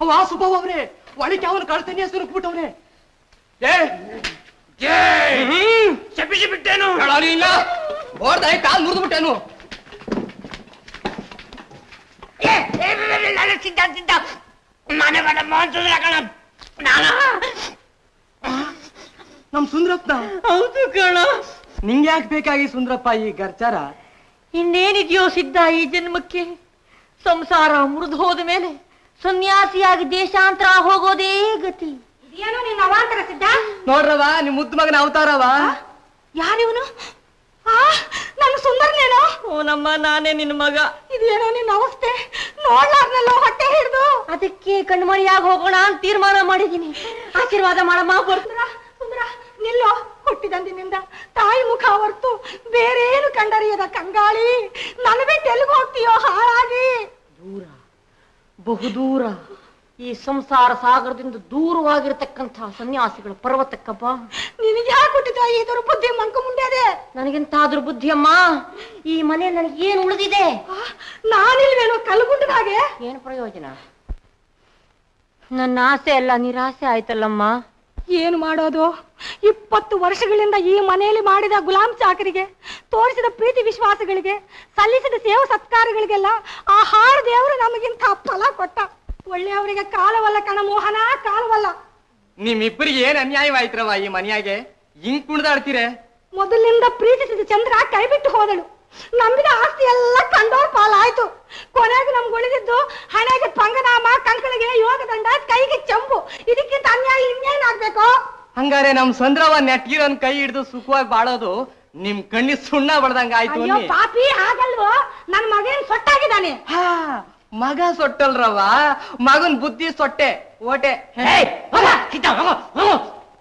ಅವ ಸುಬ್ಬವ್ವ ಅವನೇ ಒಳಗೆ ಅವನು ಕಳ್ತನಿ ಹೆಸರು ಬಿಟ್ಟವನೇ ಏ ಶಪಿಸಿ ಬಿಟ್ಟೇನು ಹೇಳಾಲಿ ಇಲ್ಲ ಓಡ್ದಾಯಿ ಕಾಲ್ ಮುರಿದು ಬಿಟ್ಟೇನು ಏ, ಏ, ಏ, ಏ, ನಾನು ಸಿದ್ಧ ಸಿದ್ಧ ನಾನೇ ಬೇಡ ಮೋಹನ್ ಸುಂದರ ಕಣ ನಾನು ನಮ್ ಸುಂದ್ರಪ್ಪನ ಹೌದು ಕಣ ನಿಂಗೆ ಯಾಕೆ ಬೇಕಾಗಿ ಸುಂದ್ರಪ್ಪ ಈ ಗರ್ಚಾರ ಇನ್ನೇನಿದೆಯೋ ಸಿದ್ಧ ಈ ಜನ್ಮಕ್ಕೆ ಸಂಸಾರ ಮುರಿದು ಹೋದ ಮೇಲೆ ಸನ್ಯಾಸಿಯಾಗಿ ದೇಶಾಂತರ ಹೋಗೋದೇ ಗತಿ ಏನೋ ನೀನ್ ಅವಾಂತರ ಸಿದ್ಧ ನೋಡ್ರವ ನಿಮ್ ಮುದ್ದು ಮಗನ ಅವತಾರವ ಯಾರಿವನು ಆ ನನ್ನ ಸುಂದರನೇನೋ ಓನಮ್ಮ ನಾನೇ ನಿನ್ನ ಮಗ ಇದೇನೋ ನಿನ್ನ ಅವಸ್ಥೆ ನೋಡ್ಲಾರ್ನಲ್ಲೋ ಹೊಟ್ಟೆ ಹಿಡ್ದು ಅದಕ್ಕೆ ಕಣ್ಮರಿಯಾಗಿ ಹೋಗೋಣ ಅಂತ ತೀರ್ಮಾನ ಮಾಡಿದ್ದೀನಿ ಆಶೀರ್ವಾದ ಮಾಡಮ್ಮ ಬರ್ತೀನಿ ಸುಂದರ ಸುಂದರ ನಿಲ್ಲೋ ಹುಟ್ಟಿದಂದಿನಿಂದ ತಾಯಿ ಮುಖ ಹೊರ್ತು ಬೇರೇನು ಕಂಡರಿಯದ ಕಂಗಾಳಿ ನನ್ನ ಬಿಟ್ಟು ಎಲ್ಲಿಗೆ ಹೋಗ್ತೀಯೋ ಹಾಳಾಗಿ ದೂರ ಬಹುದೂರ ಈ ಸಂಸಾರ ಸಾಗರದಿಂದ ದೂರವಾಗಿರತಕ್ಕಂಥ ಸನ್ಯಾಸಿಗಳ ಪರ್ವತಕ್ಕ ಬಾ ನಿನಗೆ ಯಾಕೆ ಹುಟ್ಟಿದ ಈ ದುರ್ಬುದ್ಧಿ ಮಂಕು ಮುಂಡ್ಯಾದೆ ನನಗೆಂತಾದ್ರೂ ಬುದ್ಧಿಯಮ್ಮ ಈ ಮನೆ ನನಗೇನು ಉಳಿದಿದೆ ನಾನಿಲ್ವೇನೋ ಕಲ್ಗುಂಡದಾಗೆ ಏನು ಪ್ರಯೋಜನ ನನ್ನ ಆಸೆ ಎಲ್ಲ ನಿರಾಸೆ ಆಯ್ತಲ್ಲಮ್ಮ ಏನು ಮಾಡೋದು ಇಪ್ಪತ್ತು ವರ್ಷಗಳಿಂದ ಈ ಮನೆಯಲ್ಲಿ ಮಾಡಿದ ಗುಲಾಂ ಚಾಕರಿಗೆ ತೋರಿಸಿದ ಪ್ರೀತಿ ವಿಶ್ವಾಸಗಳಿಗೆ ಸಲ್ಲಿಸಿದ ಸೇವೆ ಸತ್ಕಾರಗಳಿಗೆಲ್ಲ ಆ ಹಾಳು ದೇವರು ನಮಗಿಂತ ಫಲ ಕೊಟ್ಟ ಒಳ್ಳೆಯವರಿಗೆ ಕಾಲವಲ್ಲ ಕಣ ಮೋಹನ ಕಾಲವಲ್ಲ ನಿಮ್ಮಿಬ್ಬರಿಗೆ ಏನ್ ಅನ್ಯಾಯವಾಯ್ತ್ರವ ಈ ಮನೆಯಾಗೆ ಹಿಂಗ್ ಕುಣಿದಾಡ್ತೀರೆ ಮೊದಲಿನಿಂದ ಪ್ರೀತಿಸಿದ ಚಂದ್ರ ಕೈ ಬಿಟ್ಟು ಹೋದಳು ನಂಬಿದ ಆಸ್ತಿ ಎಲ್ಲ ಕಂಡೋರ್ ಪಾಲಾಯ್ತು ಕೊನೆಗೆ ನಮ್ಗೆ ಉಳಿದಿದ್ದು ಹಣೆಗೆ ಪಂಗನಾಮ ಕಂಕಣಿಗೆ ಯೋಗದಂಡ ಕೈಗೆ ಚೆಂಬು ಇದಕ್ಕಿಂತ ಅನ್ಯಾಯ ಇನ್ನೇನಾಗ್ಬೇಕು ಹಂಗಾರೆ ನಮ್ ಸಂದ್ರವ ನೆಟ್ಗಿರನ್ ಕೈ ಹಿಡಿದು ಸುಖವಾಗಿ ಬಾಳೋದು ನಿಮ್ ಕಣ್ಣಿ ಸುಣ್ಣ ಬಡ್ದಂಗ ಆಯ್ತು ಅಯ್ಯೋ ಅನ್ನಿ. ಪಾಪಿ ಹಾಗಲ್ವೋ ನನ್ ಮಗನ್ ಸೊಟ್ಟಾಗಿದ್ದಾನೆ ಹಾ ಮಗ ಸೊಟ್ಟಲ್ರವ ಮಗನ್ ಬುದ್ಧಿ ಸೊಟ್ಟೆ ಓಟೆ ಏಯ್, ಹೋಗ, ಸಿದ್ಧ, ಹೋಗು, ಹೋಗು.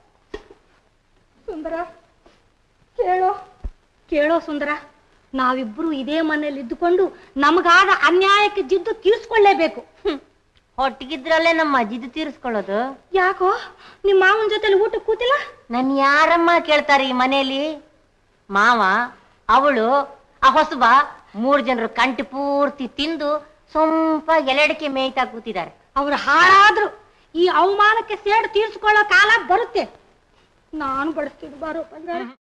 ಸುಂದರ ಕೇಳೋ ಕೇಳೋ ಸುಂದರ ನಾವಿಬ್ರು ಇದೇ ಮನೇಲಿ ಇದ್ದುಕೊಂಡು ನಮಗಾದ ಅನ್ಯಾಯಕ್ಕೆ ಜಿದ್ದು ತೀರ್ಸ್ಕೊಳ್ಳೇಬೇಕು ಹೊಟ್ಟಿಗಿದ್ರಲ್ಲೇ ನಮ್ಮ ಜಿದ್ದು ತೀರಿಸ್ಕೊಳ್ಳೋದು ಯಾಕೋ ನಿಮ್ಮ ಮಾವನ ಜೊತೆಲಿ ಊಟ ಕೂತಿಲ್ಲ ನನ್ ಯಾರಮ್ಮ ಕೇಳ್ತಾರೆ ಈ ಮನೆಯಲ್ಲಿ ಮಾವ ಅವಳು ಆ ಹೊಸಬ ಮೂರ್ ಜನರು ಕಂಟಿ ಪೂರ್ತಿ ತಿಂದು ಸ್ವಲ್ಪ ಎಲೆಡಿಕೆ ಮೇಯ್ತಾ ಕೂತಿದ್ದಾರೆ ಅವ್ರು ಹಾಳಾದ್ರು ಈ ಅವಮಾನಕ್ಕೆ ಸೇಡು ತೀರ್ಸ್ಕೊಳ್ಳೋ ಕಾಲ ಬರುತ್ತೆ ನಾನು ಬಡಿಸ್ತಿದ್ದು ಬಾರೋ ಬಂಗಾರ